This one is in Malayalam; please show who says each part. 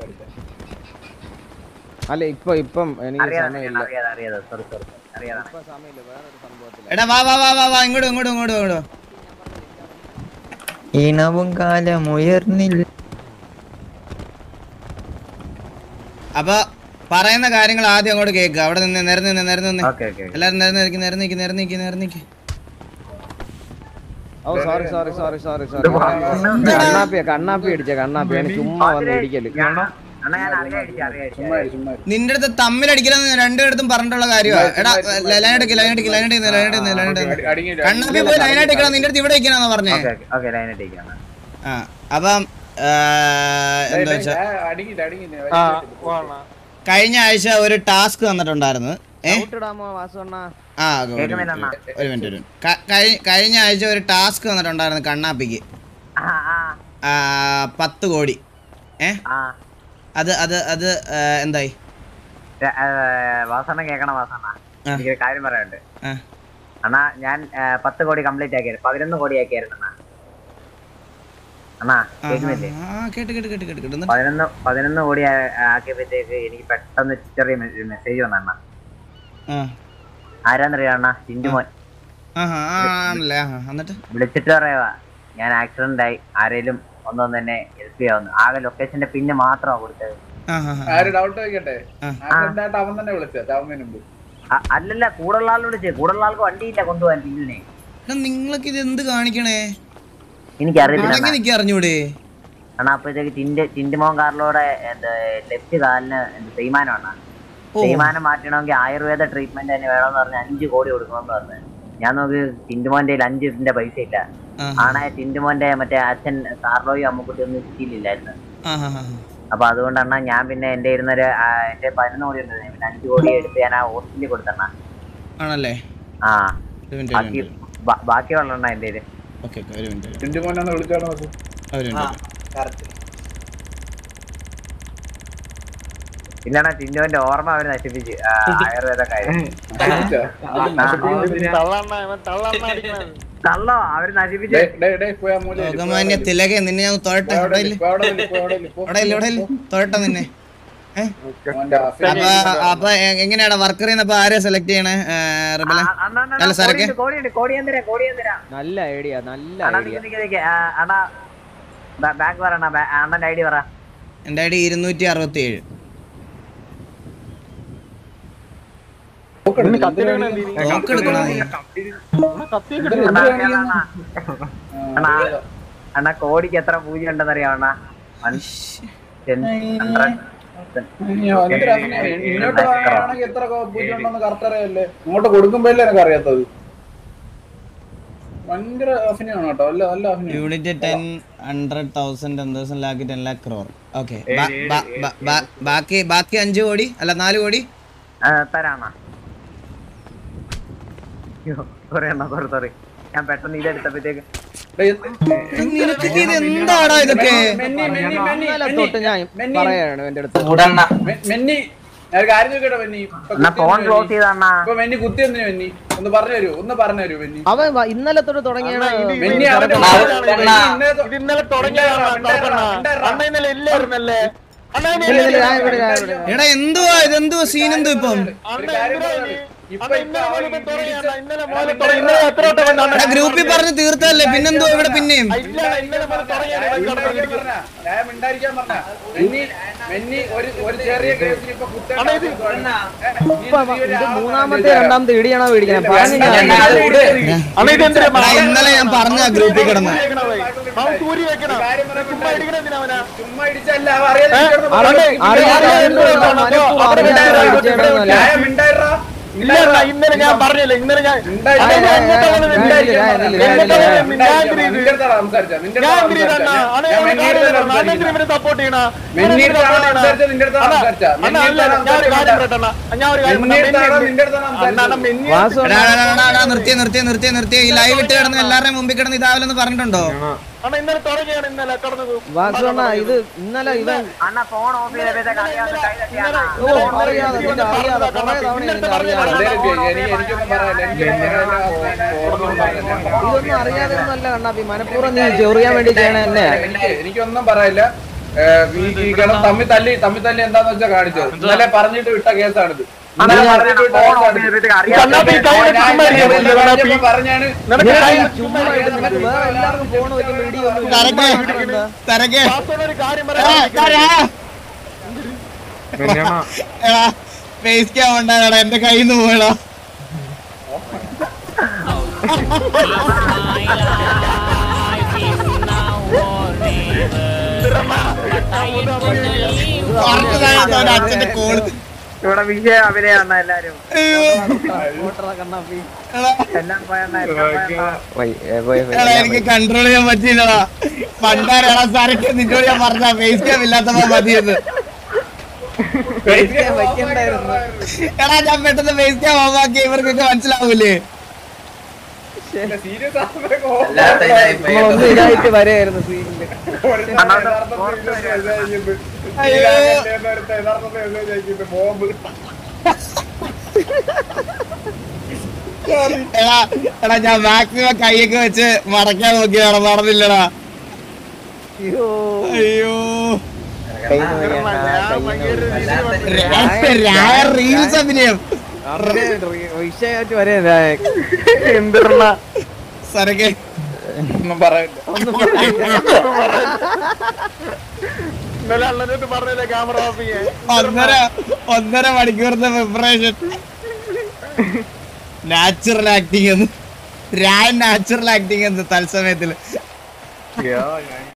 Speaker 1: അല്ല ഇപ്പൊ ഇപ്പം എനിക്ക്
Speaker 2: അറിയാതെ
Speaker 1: സമയമില്ല
Speaker 2: അറിയാതെ അറിയാതെ സോറി സോറി അറിയാതെ
Speaker 1: ഇപ്പൊ സമയമില്ല വേറൊരു സംഭവത്തില
Speaker 3: എടാ വാ വാ വാ വാ വാ ഇങ്ങോട്ട് ഇങ്ങോട്ട് ഇങ്ങോട്ട് ഇങ്ങോട്ട് വാ.
Speaker 4: ഇണവും കാലം ഉയർന്നില്ല
Speaker 3: അപ്പൊ പറയുന്ന കാര്യങ്ങൾ ആദ്യം അങ്ങോട്ട് കേൾക്കുക അവിടെ നിന്ന് നിരന്ന് നിന്ന് നിരന്ന് നിന്ന്
Speaker 2: ഓക്കെ ഓക്കെ
Speaker 3: എല്ലാരും നിരന്ന് നിൽക്കി നിരന്ന് നിൽക്കി നിരന്ന് നിൽക്കി നിരന്ന് നിൽക്കി
Speaker 1: ഓ sorry sorry sorry sorry sorry കണ്ണാപ്പിയ കണ്ണാപ്പി അടിച്ച കണ്ണാപ്പി ആണ് ചുമ്മാ വന്ന് ഇടിക്കല്
Speaker 2: അണ്ണാ ഞാൻ അറിയാടിച്ചു അറിയാടിച്ചു
Speaker 3: നിന്റെ അടുത്ത് തമ്മിലടിക്കലെന്ന് രണ്ടുപേർത്തും പറഞ്ഞിട്ടുള്ള കാര്യമാണ് എടാ ലൈൻ അടിക്ക് ലൈൻ അടിക്ക് ലൈൻ അടിക്ക് ലൈൻ അടിക്ക് ലൈൻ അടിക്ക് കണ്ണാപ്പി പോയി ലൈൻ അടിക്കണം നിന്റെ അടുത്ത് ഇവിടെ ഇരിക്കണമെന്നാ പറഞ്ഞേ
Speaker 2: ഓക്കെ ഓക്കെ ഓക്കെ ലൈൻ ഇട്ടേക്കാണ്
Speaker 3: ആ അപ്പം ആ, എന്താ വെച്ചാ കഴിഞ്ഞ ആഴ്ച ഒരു ടാസ്ക് തന്നിട്ടുണ്ടായിരുന്നു ഏ
Speaker 1: ഔട്ടിടാമോ വാസുണ്ണ
Speaker 3: ആ ഒരു
Speaker 2: കേൾക്കുന്നില്ല അണ്ണാ.
Speaker 3: മിനിറ്റ്, ഒരു മിനിറ്റ് ഒരു മിനിറ്റ്. ക- കഴി- കഴിഞ്ഞ ആഴ്ച ഒരു ടാസ്ക് തന്നിട്ടുണ്ടായിരുന്നു കണ്ണാപ്പിക്ക്
Speaker 2: ആ ആ
Speaker 3: ആ, പത്ത് കോടി ഏ
Speaker 2: ആ
Speaker 3: അത് അത് അത് ആ, എന്തായി
Speaker 2: ര- ഏ, വാസണ്ണ കേക്കണം വാസണ്ണ
Speaker 3: ആ.
Speaker 2: എനിക്കൊരു കാര്യം പറയാനുണ്ട്
Speaker 3: ആ
Speaker 2: അണ്ണാ ഞാൻ ഏ, പത്ത് കോടി കംപ്ലീറ്റ് ആക്കിയായിരുന്നു പതിനൊന്ന് കോടി ആക്കിയായിരുന്നു അണ്ണാ അണ്ണാ
Speaker 3: ആ,
Speaker 2: കേൾക്കുന്നില്ലേ
Speaker 3: ആ, ആ, കേട്ട് കേട്ട് കേട്ട് കേട്ട് കേട്ട് എന്നിട്ട്
Speaker 2: പതിനൊന്ന് പതിനൊന്ന് കോടി ആ- ആക്കിയപ്പോഴത്തേക്ക് എനിക്ക് പെട്ടെന്ന് ചെറിയ മെസ്സേജ് വന്ന അണ്ണ
Speaker 3: ആ
Speaker 2: ആരാന്നറിയാം അണ്ണ ചിന്റുമോൻ
Speaker 3: ആഹാ, ആ ആണല്ലേ ആഹാ, എന്നിട്ട്
Speaker 2: വിളിച്ചിട്ട് പറയുവാ ഞാൻ ആക്സിഡന്റ് ആയി ആരേലും ഒന്നൊന്ന് തന്നെ ഹെൽപ്പ് ചെയ്യാവുന്നു ആകെ ലൊക്കേഷന്റെ പിന്നെ മാത്രമാ കൊടുത്തത്
Speaker 3: ആഹാ, ആ.
Speaker 5: ആര് ഡൗട്ട് ചോദിക്കട്ടെ
Speaker 3: ആ.
Speaker 5: ആക്സിഡന്റ് അവൻ തന്നെ വിളിച്ചത് ചാവുന്നതിന് മുമ്പ്
Speaker 2: അ- അല്ലല്ല കൂടുള്ള ആൾ വിളിച്ച് കൂടുള്ള ആൾക്ക് വണ്ടിയില്ല കൊണ്ടുപോകാൻ ചിന്തുനെ
Speaker 3: എടാ, നിങ്ങളൊക്കെ ഇത് എന്ത് കാണിക്കണേ
Speaker 2: എനിക്കറിയത്തില്ല
Speaker 3: അടങ്ങി
Speaker 2: അണ്ണാ.
Speaker 3: നിൽക്കി അറിഞ്ഞൂടെ
Speaker 2: അണ്ണാ അപ്പോഴത്തേക്ക് ചിന്റെ ചിന്റുമോൻ കാറിലൂടെ എന്താ ലെഫ്റ്റ് കാലിന് എന്ത് തേയ്മാനം അണ്ണാ
Speaker 3: ഓ
Speaker 2: തേയ്മാനം മാറ്റണമെങ്കിൽ ആയുർവേദ ട്രീറ്റ്മെന്റ് തന്നെ വേണമെന്ന് പറഞ്ഞ് അഞ്ച് കോടി കൊടുക്കണമെന്ന് പറഞ്ഞു ഞാൻ നോക്കി ചിന്റുമോന്റെ കയ്യിൽ അഞ്ച് ഇതിന്റെ പൈസ ഇല്ല
Speaker 3: ആ,
Speaker 2: ആണെ ടിന്റുമോന്റെ മറ്റേ അച്ഛൻ കാർലോയും അമ്മുക്കുട്ടി ഒന്നും കിട്ടിയില്ലായിരുന്നു
Speaker 3: ആ, ആ, ആ.
Speaker 2: അപ്പൊ അതുകൊണ്ടാണ് ഞാൻ പിന്നെ എന്റെ ഇരുന്നൊരു ആ, എന്റെ പതിനൊന്ന് കോടി ഉണ്ട് പിന്നെ അഞ്ചു കോടി എടുത്ത് ഞാൻ ആ ഹോസ്പിറ്റലിൽ കൊടുത്തണ്ണ
Speaker 3: ആണല്ലേ
Speaker 2: ആ
Speaker 3: ഒരു മിനിറ്റ് ഒരു
Speaker 2: ബാക്കി
Speaker 3: മിനിറ്റ്
Speaker 2: ബാ- ബാക്കിയുള്ള എന്റെ കയ്യില്
Speaker 3: ഓക്കെ ഓക്കെ ഒരു മിനിറ്റ്
Speaker 5: ടിൻറ്റു മോനെ വിളിച്ചാണോ അത്?
Speaker 3: ഒരു മിനിറ്റ്
Speaker 2: ഇല്ലണ ടിന്റുവിന്റെ ഓർമ്മ അവര് നശിപ്പിച്ച് ആ, ആയുർവേദ കാര്യം
Speaker 5: വിളിച്ചാ?
Speaker 2: കള്ളോ അവര് നശിപ്പിച്ച്
Speaker 5: ഡേ, ഡേ, ഡേ, പോയി ആ മൂലയിൽ ഇരി, പോയി
Speaker 3: ലോകമാന്യ
Speaker 5: അവിടെ
Speaker 3: തിലകെ നിന്നെ ഞാൻ തൊഴട്ടെ
Speaker 5: ഇരി,
Speaker 3: അവിടെ
Speaker 5: പോയി
Speaker 3: ഇല്ല
Speaker 5: അവിടെ ഇരി, പോയി അവിടെ ഇരി, പോ.
Speaker 3: അവിടെ ഇല്ല ഇവിടെ ഇല്ല തൊഴട്ടെ നിന്നെ ഏ?
Speaker 5: മോന്റെ അഫീൽ
Speaker 3: അപ്പൊ അപ്പൊ എ- എങ്ങനെയാടാ വർക്കർ ചെയ്യുന്നപ്പോ ആരെയാ സെലക്ട് ചെയ്യണേ റിബല
Speaker 2: ആ, അണ്ണാ, അണ്ണാ,
Speaker 3: അല്ല, സാറൊക്കെ?
Speaker 2: കോടിയുണ്ട്, കോടിയുണ്ട് കോടിയന്തരാ കോടിയന്തരാ
Speaker 1: നല്ല ഐഡിയ നല്ല
Speaker 2: അണ്ണാ
Speaker 1: ഐഡിയ
Speaker 2: നിക്ക് നിക്ക് നിക്ക് ആ, അണ്ണാ ബാങ്ക് പറ അണ്ണാ ബാ- അണ്ണന്റെ ഐ ഡി പറ
Speaker 3: എന്റെ ഐ ഡി ഇരുന്നൂറ്റി അറുപത്തി ഏഴ്
Speaker 5: നോക്കണ്ട, എന്തിനാ
Speaker 3: നോക്കെടുക്കണോ നീ
Speaker 5: എന്തിനാ
Speaker 2: അണ്ണാ,
Speaker 5: വിളിക്കുന്നത്?
Speaker 2: അണ്ണാ, അണ്ണാ അണ്ണാ കോടിക്ക് എത്ര പൂജ്യം ഉണ്ടെന്ന് അറിയാം അണ്ണാ One, ten, hundred,
Speaker 5: ഇനി എന്തിനാ അങ്ങനെ? ഇങ്ങോട്ട് വാങ്ങുകയാണെങ്കിൽ എത്ര കോ- പൂജ്യം ഉണ്ടെന്ന് കറക്റ്റ് അറിയാല്ലേ ഇങ്ങോട്ട് കൊടുക്കുമ്പോഴല്ലേ എനിക്ക് അറിയാത്തത് ഭയങ്കര അഭിനയമാണ് കേട്ടോ നല്ല നല്ല അഭിനയം
Speaker 3: unit ten hundred thousand ten thousand lakh ten lakh crore okay ബാക്കി ബാക്കി അഞ്ച് കോടി അല്ല നാല് കോടി
Speaker 2: ആ, തരാം അണ്ണാ സോറി അണ്ണാ സോറി സോറി ഞാൻ പെട്ടെന്ന് ഇതെടുത്തപ്പോഴത്തേക്ക്
Speaker 5: ഡേ, എന്ത്-
Speaker 3: നിനക്കൊക്കെ ഇത് എന്താടാ ഇതൊക്കെ
Speaker 5: മെന്നി, മെന്നി, മെന്നി,
Speaker 1: ഇന്നലെ
Speaker 5: മെന്നി.
Speaker 1: തൊട്ട് ഞാൻ
Speaker 5: മെന്നി.
Speaker 1: പറയാണ് എന്റെ അടുത്ത്
Speaker 5: മെ- മെന്നി ഞാൻ ഒരു കാര്യം ചോദിക്കട്ടെ മെന്നി ഇപ്പൊ
Speaker 2: അണ്ണാ
Speaker 5: കുത്തി
Speaker 2: ഫോൺ
Speaker 5: എന്തിനാ
Speaker 2: ക്ലോസ്
Speaker 5: മെന്നി?
Speaker 2: ചെയ്ത അണ്ണാ
Speaker 5: ഇപ്പൊ മെന്നി കുത്തി എന്തിനാ മെന്നി ഒന്ന് പറഞ്ഞു തരൂ ഒന്ന് പറഞ്ഞു തരൂ മെന്നി
Speaker 1: അവൻ വ- ഇന്നലെ തൊട്ട് തുടങ്ങിയാണ്
Speaker 5: മെന്നി അവന്റെ മെന്നി ഇന്നലെ തൊ-
Speaker 6: ഇന്നലെ തുടങ്ങിയതാണ്
Speaker 5: മിണ്ടാതിരാ, മിണ്ടാതിരാ.
Speaker 6: അണ്ണ ഇന്നലെ ഇല്ലായിരുന്നല്ലേ അണ്ണ ഇനി
Speaker 1: ഇല്ല, ഇല്ല, ഞാൻ ഇവിടെ, ഞാൻ ഇവിടെ.
Speaker 3: എടാ എന്തുവാ ഇതെന്തുവാ സീൻ എന്തോ ഇപ്പം
Speaker 5: ഒരു
Speaker 6: അണ്ണ
Speaker 5: കാര്യം
Speaker 6: എന്തിനാ
Speaker 5: പറഞ്ഞാ
Speaker 6: ഇനി?
Speaker 5: മതി. ഇപ്പൊ
Speaker 6: അണ്ണ
Speaker 5: ഇപ്പൊ
Speaker 6: ഇന്നലെ
Speaker 5: അവൻ
Speaker 6: മുതൽ
Speaker 5: ഈ
Speaker 6: തുടങ്ങിയാണ്
Speaker 5: പിടിച്ച-
Speaker 6: ഇന്നലെ
Speaker 5: എടാ,
Speaker 6: മുതൽ
Speaker 5: മിണ്ടാതിരാ.
Speaker 6: തുടങ്ങി ഇന്നലെ എത്ര വട്ടം വന്നു അണ്ണ?
Speaker 3: എടാ ഗ്രൂപ്പിൽ പറഞ്ഞ് തീർത്തല്ലേ പിന്നെന്തോ ഇവിടെ പിന്നെയും
Speaker 6: ആ, ഇല്ല അണ്ണ, ഇന്നലെ മുതൽ തുടങ്ങിയാണ് ഇവൻ കിടന്നത്.
Speaker 5: ഞാൻ മിണ്ടായിരിക്കാൻ പറഞ്ഞ മെന്നി മെന്നി ഒരു ഒരു ചെറിയ കേസിൽ ഇപ്പൊ കുത്തേണ്ട
Speaker 6: അണ്ണാ, ഇത്
Speaker 5: ആവശ്യം ഇല്ല. ഏ, നീ
Speaker 1: ഇപ്പൊ
Speaker 5: നീ ഒരു
Speaker 1: ഇത്
Speaker 5: ആളെ
Speaker 1: മൂന്നാമത്തെ
Speaker 5: വിളിച്ചാ.
Speaker 1: രണ്ടാമത്തെ ഇടിയാണോ പേടിക്കണം പറഞ്ഞു
Speaker 5: ഞാൻ-
Speaker 1: ഞാൻ
Speaker 5: ഞാൻ-
Speaker 6: അണ്ണ ഇത് എന്തിനാ
Speaker 3: എടാ, ഇന്നലെ ഞാൻ പറഞ്ഞ ഗ്രൂപ്പിൽ കിടന്ന്
Speaker 6: അവൻ തൂരി വെക്കണം
Speaker 5: ഒരു കാര്യം പറയാൻ
Speaker 6: ചുമ്മാ ഇടിക്കണ എന്തിനാ അവനാ
Speaker 5: ചുമ്മാ ഇടിച്ചല്ല അവൻ അറിയാതെ
Speaker 6: ഏ?
Speaker 5: ഇടിച്ചോണ്ട്
Speaker 6: അറിയാതെ-
Speaker 5: പോകുന്നു.
Speaker 6: അറിയാതെ
Speaker 5: ഞാൻ
Speaker 6: എന്തുകൊണ്ടാണ്
Speaker 5: മിണ്ടാതിരാ.
Speaker 6: അവിടെ
Speaker 5: മിണ്ടാതിരാ.
Speaker 1: ഇടിച്ചേക്കണമെന്നല്ല.
Speaker 5: ഞാൻ മിണ്ടാതിരാ.
Speaker 6: ഇല്ല അണ്ണ ഇന്നലെ ഞാൻ പറഞ്ഞില്ല ഇന്നലെ ഞാൻ
Speaker 5: മിണ്ടാതിരാ.
Speaker 6: അണ്ണാ, ഞാൻ എങ്ങോട്ടാ വന്നത്?
Speaker 1: ഞാൻ ഇല്ല, ഞാൻ ഇല്ല, ഞാൻ ഇല്ല,
Speaker 6: എങ്ങോട്ടാ
Speaker 1: ഞാൻ
Speaker 6: വന്നത്?
Speaker 5: മിണ്ടാതിരാ.
Speaker 6: ഞാൻ എന്തിനാ ഇത്?
Speaker 5: നിന്റെ അടുത്താ സംസാരിച്ചത്. നിന്റെ
Speaker 6: ഞാൻ
Speaker 5: അടുത്താ
Speaker 6: എന്തിനാ അണ്ണാ?
Speaker 5: സംസാരിച്ചത്.
Speaker 6: അണ്ണാ,
Speaker 5: ഞാൻ
Speaker 6: ഒരു
Speaker 5: മെന്നിയുടെ
Speaker 6: കാര്യം
Speaker 5: അടുത്താ
Speaker 6: പറയണം. അണ്ണൻ എന്തിനാ
Speaker 5: സംസാരിച്ചത്.
Speaker 6: ഇവനെ സപ്പോർട്ട് ചെയ്യണ
Speaker 5: മെന്നിയുടെ അടുത്താ സംസാരിച്ചത്. നിന്റെ അടുത്താ സംസാരിച്ചത്.
Speaker 6: അണ്ണാ
Speaker 5: മെന്നിയുടെ
Speaker 6: അല്ല
Speaker 5: അടുത്താ
Speaker 6: ഞാൻ ഒരു കാര്യം
Speaker 5: സംസാരിച്ചത്.
Speaker 6: പറയട്ടെ അണ്ണാ. ഞാൻ ഒരു കാര്യം
Speaker 5: മെന്നിയുടെ
Speaker 6: പറയട്ടെ.
Speaker 5: അടുത്താ നിന്റെ അടുത്താ
Speaker 6: അണ്ണാ, അണ്ണാ,
Speaker 5: സംസാരിച്ചത്.
Speaker 6: മെന്നി-
Speaker 1: വാസു
Speaker 3: എടാ, എടാ, എടാ, എടാ, നിർത്തിയ നിർത്തിയ നിർത്തിയ നിർത്തിയ ഈ ലൈവ് ഇട്ട് കിടന്ന് എല്ലാവരുടെയും മുമ്പിൽ കിടന്ന് ഇതാവില്ലെന്ന് പറഞ്ഞിട്ടുണ്ടോ
Speaker 6: അണ്ണാ ഇന്നലെ തുടങ്ങിയാണ് ഇന്നലെ കടന്നത്
Speaker 1: വാസു അണ്ണാ ഇത് ഇന്നലെ ഇവൻ
Speaker 2: അണ്ണാ ഫോൺ ഓഫ് ചെയ്തപ്പോഴത്തേക്ക് അറിയാതെ കൈ തട്ടിയാണ്
Speaker 1: ഓ അറിയാതെ നിന്റെ അറിയാതെ കുറെ തവണ നിന്റെ അറിയാതെ
Speaker 5: അതേ രീതി. എനിക്ക് എനിക്കൊന്നും പറയാനില്ല. എനിക്കൊന്നും പറയാനില്ല. ഒന്നും പറയാനില്ല.
Speaker 1: ഇതൊന്നും അറിയാതെ ഒന്നുമല്ല കണ്ണാപ്പി മനഃപൂർവ്വം നീ ചെറിയാൻ വേണ്ടി ചെയ്യണ തന്നെ
Speaker 5: എനിക്ക് എനിക്കൊന്നും പറയില്ല ഏ, ഈ- ഈ കിടന്ന് തമ്മി തല്ലി തമ്മി തല്ലി എന്താന്ന് വെച്ചാ കാണിച്ചത് ഇന്നലെ പറഞ്ഞിട്ട് വിട്ട കേസാണിത്
Speaker 2: അണ്ണാ,
Speaker 5: ഇന്നലെ പറഞ്ഞിട്ട് വിട്ട
Speaker 2: ഫോൺ ഓൺ
Speaker 5: കേസാണിത്.
Speaker 2: ചെയ്തിട്ട് അറിയാം.
Speaker 6: കണ്ണാപ്പി കൈ വെച്ച്
Speaker 5: ഞാൻ
Speaker 6: ചുമ്മാ ഇരിക്കാൻ
Speaker 5: ഇന്നലെ
Speaker 6: പറ്റില്ല,
Speaker 5: പറഞ്ഞപ്പോ
Speaker 6: കണ്ണാപ്പി.
Speaker 5: പറഞ്ഞാണ്
Speaker 6: നിനക്ക് കൈ
Speaker 1: ചുമ്മാ ഇട്ട് നിനക്ക് വേറെ എല്ലാവർക്കും ഫോൺ വെക്കുമ്പോ ഇടി ഒന്നും ഇല്ല.
Speaker 3: തരക്കെ തരക്കെ
Speaker 6: വാസ്തവം ഒരു കാര്യം
Speaker 3: എടാ,
Speaker 6: പറയാൻ
Speaker 3: എടാ, എടാ ഫേസ് ക്യാം ഉണ്ടാകടാ എന്റെ കയ്യിൽ നിന്ന് പോയടാ പറഞ്ഞതാണ് അവന്റെ അച്ഛന്റെ കോള്
Speaker 2: ഇവിടെ വിഷയം അഭിനയാണ് എല്ലാരും
Speaker 3: അയ്യോ
Speaker 1: ഓട്ടറാ കണ്ണാപ്പി
Speaker 3: എടാ
Speaker 2: എല്ലാം പോയണ്ണ എല്ലാം പോയണ്ണ
Speaker 1: പോയി, ഏ, പോയി, പോയി,
Speaker 3: എടാ
Speaker 1: എല്ലാം
Speaker 3: എനിക്ക്
Speaker 1: പോയി.
Speaker 3: കൺട്രോൾ ചെയ്യാൻ പറ്റിയില്ലടാ പണ്ടാരാടാ സരക്ക് നിന്നോട് ഞാൻ പറഞ്ഞ ഫേസ് ക്യാം ഇല്ലാത്തപ്പോ മതിയെന്ന്
Speaker 1: വെക്കാൻ വെക്കണ്ടായിരുന്നു.
Speaker 3: എടാ ഞാൻ പെട്ടെന്ന് ഫേസ് ക്യാം ഓഫാക്കി ഇവർക്കൊക്കെ മനസ്സിലാവൂലേ
Speaker 5: സീരിയസ് ആകുമ്പോഴേക്കും
Speaker 1: നമ്മളൊന്നും ഇതായിട്ട് വരെയായിരുന്നു സീനില്
Speaker 5: ബോംബ്
Speaker 3: എടാ എടാ ഞാൻ മാക്സിമം കൈയൊക്കെ വെച്ച് മടക്കാൻ നോക്കിയതാണ് നടന്നില്ലടാ
Speaker 1: അയ്യോ
Speaker 3: അയ്യോ
Speaker 1: കയ്യിന്ന് വയ്യ,
Speaker 3: റീൽസ് അഭിനയം
Speaker 1: അങ്ങനെ വിഷയമായിട്ട് വരെയാ
Speaker 6: എന്തിരണ
Speaker 3: സരക്കെ
Speaker 5: ഒന്നും പറയില്ല
Speaker 1: ഒന്നും പറയില്ല.
Speaker 6: ഇന്നലെ അണ്ണനോട് പറഞ്ഞില്ലേ ക്യാമറ ഓഫ് ചെയ്യാൻ
Speaker 3: ഒന്നര ഒന്നര മണിക്കൂറത്തെ പ്രിപ്പറേഷൻ നാച്ചുറൽ ആക്ടിങ് എന്ന് രാൻ നാച്ചുറൽ ആക്ടിങ് എന്ന് തത്സമയത്തില്